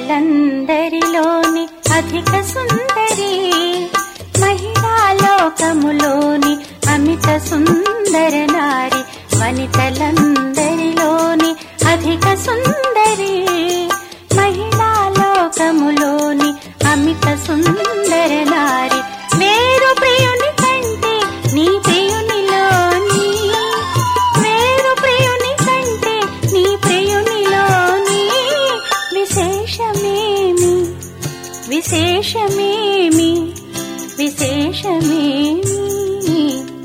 వనితలందరిలోని అధిక సుందరి మహిళా లోకములోని అమిత సుందర నారి వనితలందరిలోని అధిక సుందరి మహిళా లోకములోని అమిత సుందర నారి వేరు ప్రియుని కంటే నీ ప్రియునిలోని వేరు ప్రియుని కంటే నీ ప్రియునిలోని విశేషమేమి విశేషమేమి విశేషమేమి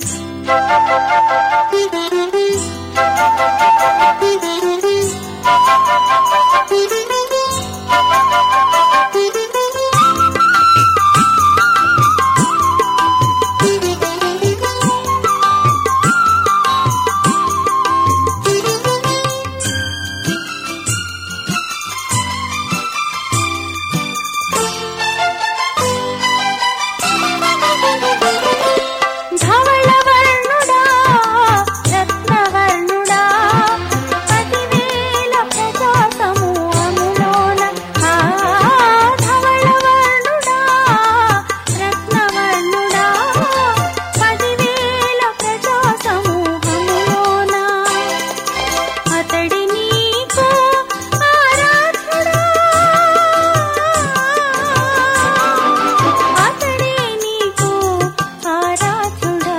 ధవళవర్ణుడా రత్నవర్ణుడా పదివేల ప్రజా సమూహములోన ఆ ధవళవర్ణుడా రత్నవర్ణుడా పదివేల ప్రజా సమూహములోన అతడి నీకు ఆరాధుడా అతడే నీకు ఆరాధుడా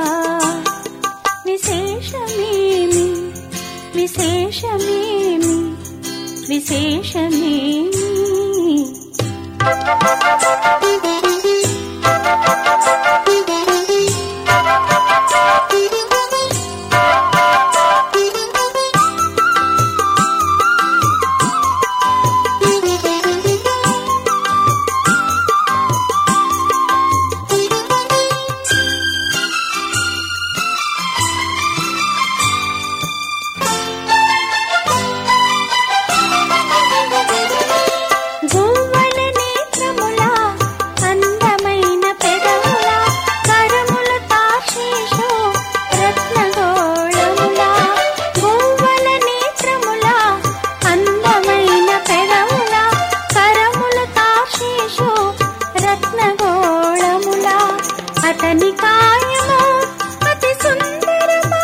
విశేషమేమి విశేషమేమి విశేషమేమి గువ్వల నేత్రముల అందమైన పెదవుల కరముల తార్షీషు రత్నగోళముల గువ్వల నేత్రముల అందమైన పెదవుల కరముల తార్షీషు రత్నగోళముల అతని కాయము అతి సుందరమా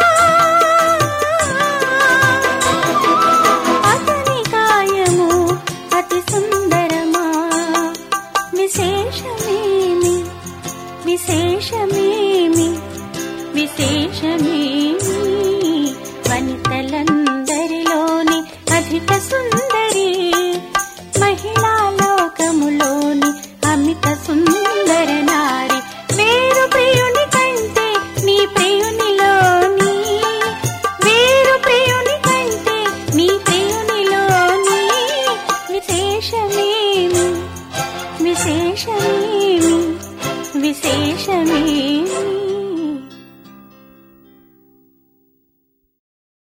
అతని కాయము అతి సుందరమా విశేషమేమి విశేషమేమి విశేషమేమి వనితలందరిలోని అధిక సుందరి మహిళా లోకములోని అమిత సుందర నారి వేరు ప్రియుని కంటే నీ ప్రియునిలోని వేరు ప్రియుని కంటే నీ ప్రియునిలోని విశేషమేమి విశేషమేమి విశేషమేమి